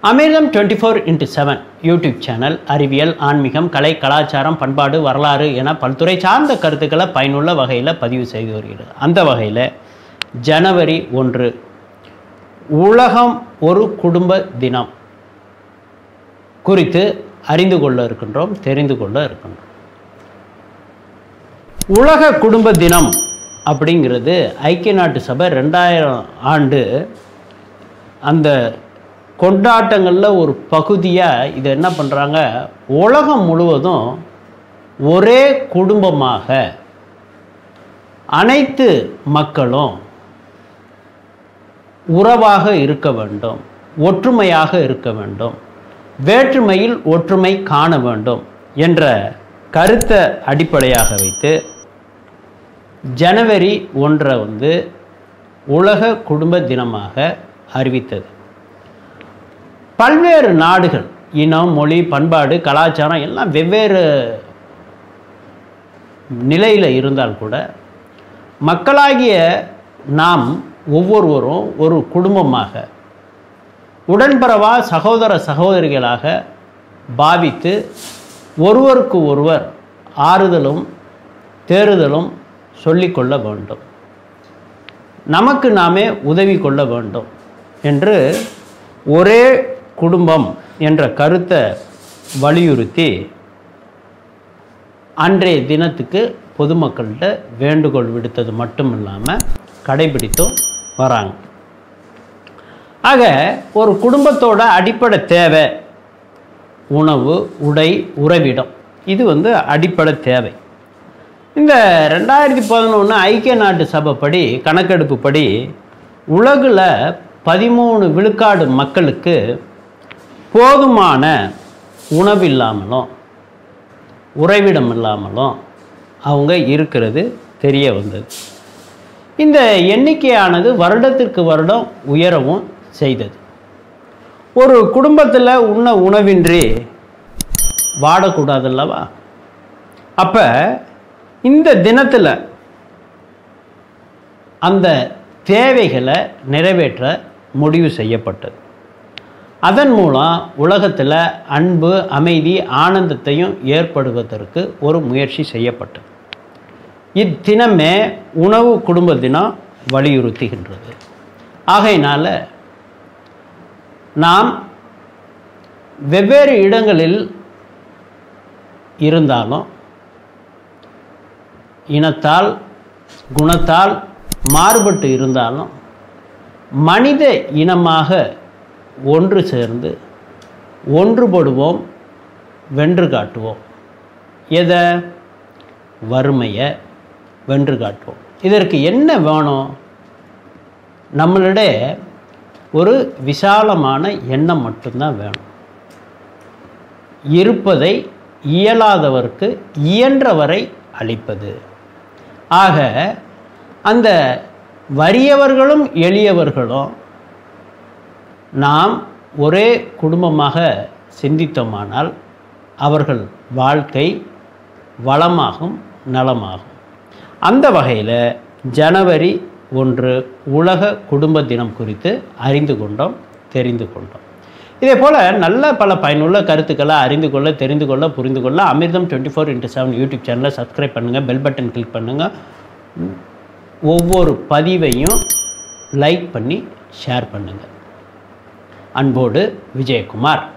அமிர்தம் twenty four into seven YouTube channel அறிவியல் ஆன்மீகம் கலை கலாச்சாரம் பண்பாடு வரலாறு என பல்துறை சார்ந்த கருத்துக்களை பயனுள்ள வகையில் பதிவு செய்து வருகிறது அந்த வகையில் ஜனவரி ஒன்று உலகம் ஒரு குடும்ப தினம் குறித்து அறிந்து கொள்ள இருக்கின்றோம் தெரிந்து கொள்ள இருக்கின்றோம் உலக குடும்ப தினம் அப்படிங்கிறது ஐக்கிய நாட்டு சபை ரெண்டாயிரம் ஆண்டு அந்த கொண்டாட்டங்களில் ஒரு பகுதியாக இதை என்ன பண்ணுறாங்க உலகம் முழுவதும் ஒரே குடும்பமாக அனைத்து மக்களும் உறவாக இருக்க வேண்டும் ஒற்றுமையாக இருக்க வேண்டும் வேற்றுமையில் ஒற்றுமை காண வேண்டும் என்ற கருத்தை அடிப்படையாக வைத்து ஜனவரி ஒன்றை வந்து உலக குடும்ப தினமாக அறிவித்தது பல்வேறு நாடுகள் இனம் மொழி பண்பாடு கலாச்சாரம் எல்லாம் வெவ்வேறு நிலையில் இருந்தால் கூட மக்களாகிய நாம் ஒவ்வொருவரும் ஒரு குடும்பமாக உடன்பிறவா சகோதர சகோதரிகளாக பாவித்து ஒருவருக்கு ஒருவர் ஆறுதலும் தேறுதலும் சொல்லிக்கொள்ள வேண்டும் நமக்கு நாமே உதவி கொள்ள வேண்டும் என்று ஒரே குடும்பம் என்ற கருத்தை வலியுறுத்தி அன்றைய தினத்துக்கு பொதுமக்கள்கிட்ட வேண்டுகோள் விடுத்தது மட்டும் இல்லாமல் கடைபிடித்தும் வராங்க ஆக ஒரு குடும்பத்தோட அடிப்படை தேவை உணவு உடை உறவிடம் இது வந்து அடிப்படை தேவை இந்த ரெண்டாயிரத்தி பதினொன்று ஐக்கிய நாட்டு சபைப்படி கணக்கெடுப்புப்படி உலகில் பதிமூணு விழுக்காடு மக்களுக்கு போதுமான உணவு இல்லாமலும் உறைவிடம் இல்லாமலும் அவங்க இருக்கிறது தெரிய வந்தது இந்த எண்ணிக்கையானது வருடத்திற்கு வருடம் உயரவும் செய்தது ஒரு குடும்பத்தில் உண்ண உணவின்றி வாடக்கூடாது அல்லவா அப்போ இந்த தினத்தில் அந்த தேவைகளை நிறைவேற்ற முடிவு செய்யப்பட்டது அதன் மூலம் உலகத்தில் அன்பு அமைதி ஆனந்தத்தையும் ஏற்படுவதற்கு ஒரு முயற்சி செய்யப்பட்டது இத்தினமே உணவு குடும்ப தினம் வலியுறுத்துகின்றது ஆகையினால் நாம் வெவ்வேறு இடங்களில் இருந்தாலும் இனத்தால் குணத்தால் மாறுபட்டு இருந்தாலும் மனித இனமாக ஒன்று சேர்ந்து ஒன்றுபடுவோம் வென்று காட்டுவோம் எதை வறுமையை வென்று காட்டுவோம் இதற்கு என்ன வேணும் நம்மளிடையே ஒரு விசாலமான எண்ணம் மட்டும்தான் வேணும் இருப்பதை இயலாதவர்க்கு இயன்றவரை அளிப்பது ஆக அந்த வறியவர்களும் எளியவர்களும் நாம் ஒரே குடும்பமாக சிந்தித்தோமானால் அவர்கள் வாழ்க்கை வளமாகும் நலமாகும் அந்த வகையில் ஜனவரி ஒன்று உலக குடும்ப தினம் குறித்து அறிந்து கொண்டோம் தெரிந்து கொண்டோம் இதே போல் நல்ல பல பயனுள்ள கருத்துக்களை அறிந்து கொள்ள தெரிந்து கொள்ள புரிந்து கொள்ள Amirtham twenty four into seven YouTube சேனலை சப்ஸ்கிரைப் பண்ணுங்கள் பெல் பட்டன் கிளிக் பண்ணுங்கள் ஒவ்வொரு பதிவையும் லைக் பண்ணி ஷேர் பண்ணுங்கள் அன்போடு விஜயகுமார்